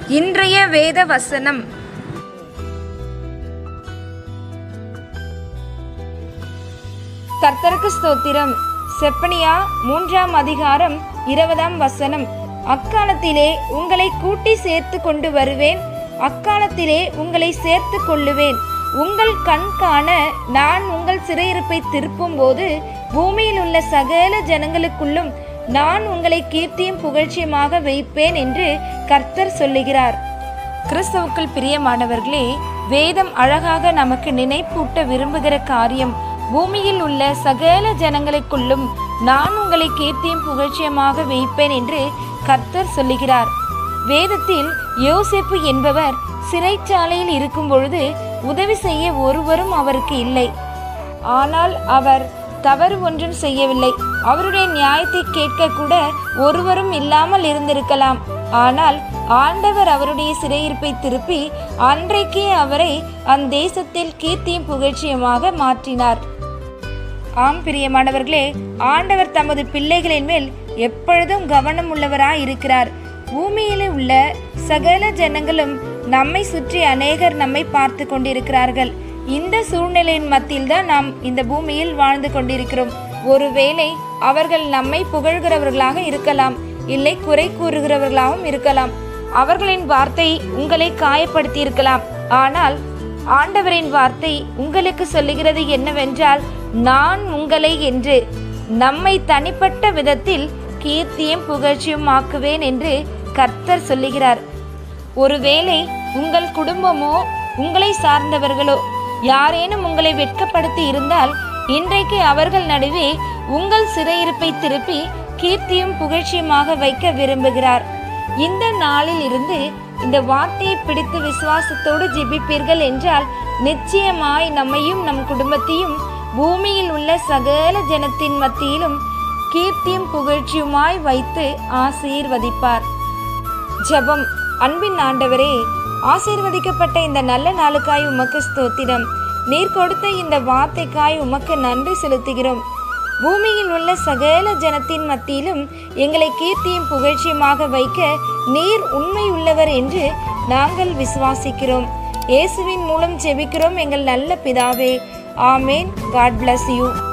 இன்றைய வேத வசனம் கர்த்தருக்கு ஸ்தோத்திரம் செப்பனியா மூன்றாம் அதிகாரம் இருபதாம் வசனம் அக்காலத்திலே உங்களை கூட்டி சேர்த்து கொண்டு வருவேன் அக்காலத்திலே உங்களை சேர்த்து கொள்ளுவேன் உங்கள் கண் காண நான் உங்கள் சிறையிருப்பை திருப்பும் போது பூமியில் உள்ள சகல ஜனங்களுக்குள்ளும் நான் உங்களை கீர்த்தியும் புகழ்ச்சியுமாக வைப்பேன் என்று கர்த்தர் சொல்லுகிறார் கிறிஸ்தவுக்குள் பிரியமானவர்களே வேதம் அழகாக நமக்கு நினைப்பூட்ட விரும்புகிற காரியம் பூமியில் உள்ள சகல ஜனங்களுக்குள்ளும் நான் உங்களை கீர்த்தியும் புகழ்ச்சியமாக வைப்பேன் என்று கர்த்தர் சொல்லுகிறார் வேதத்தில் யோசேப்பு என்பவர் சிறைச்சாலையில் இருக்கும் பொழுது உதவி செய்ய ஒருவரும் அவருக்கு இல்லை ஆனால் அவர் தவறு ஒன்றும் செய்யவில்லை அவருடைய நியாயத்தை கேட்க கூட ஒருவரும் இல்லாமல் இருந்திருக்கலாம் ஆனால் ஆண்டவர் அவருடைய சிறையிருப்பை திருப்பி அன்றைக்கே அவரை அந்தேசத்தில் கீர்த்தியும் புகழ்ச்சியுமாக மாற்றினார் ஆம் பிரியமானவர்களே ஆண்டவர் தமது பிள்ளைகளின் மேல் எப்பொழுதும் கவனம் உள்ளவராய் இருக்கிறார் பூமியிலே உள்ள சகல ஜனங்களும் நம்மை சுற்றி அநேகர் நம்மை பார்த்து கொண்டிருக்கிறார்கள் இந்த சூழ்நிலையின் மத்தியில் தான் நாம் இந்த பூமியில் வாழ்ந்து கொண்டிருக்கிறோம் ஒருவேளை அவர்கள் நம்மை புகழ்கிறவர்களாக இருக்கலாம் இல்லை குறை கூறுகிறவர்களாகவும் இருக்கலாம் அவர்களின் வார்த்தை உங்களை காயப்படுத்தி இருக்கலாம் ஆனால் ஆண்டவரின் வார்த்தை உங்களுக்கு சொல்லுகிறது என்னவென்றால் நான் உங்களை என்று நம்மை தனிப்பட்ட விதத்தில் கீர்த்தியும் புகழ்ச்சியும் ஆக்குவேன் என்று கர்த்தர் சொல்லுகிறார் ஒருவேளை உங்கள் குடும்பமோ உங்களை சார்ந்தவர்களோ யாரேனும் உங்களை வெட்கப்படுத்தி இருந்தால் இன்றைக்கு அவர்கள் நடுவே உங்கள் சிறையிருப்பை திருப்பி கீர்த்தியும் புகழ்ச்சியுமாக வைக்க விரும்புகிறார் இந்த நாளில் இருந்து இந்த வார்த்தையை பிடித்து விசுவாசத்தோடு ஜெபிப்பீர்கள் என்றால் நிச்சயமாய் நம்மையும் நம் குடும்பத்தையும் பூமியில் உள்ள சகல ஜனத்தின் மத்தியிலும் கீர்த்தியும் புகழ்ச்சியுமாய் வைத்து ஆசீர்வதிப்பார் ஜெபம் அன்பின் ஆண்டவரே ஆசீர்வதிக்கப்பட்ட இந்த நல்ல நாளுக்காய் உமக்கு ஸ்தோத்திரம் நீர் கொடுத்த இந்த வார்த்தைக்காய் உமக்கு நன்றி செலுத்துகிறோம் பூமியில் உள்ள சகல ஜனத்தின் மத்தியிலும் எங்களை கீர்த்தியும் புகழ்ச்சியுமாக வைக்க நீர் உண்மை உள்ளவர் என்று நாங்கள் விசுவாசிக்கிறோம் இயேசுவின் மூலம் ஜெபிக்கிறோம் எங்கள் நல்ல பிதாவே ஆமேன் காட் bless யூ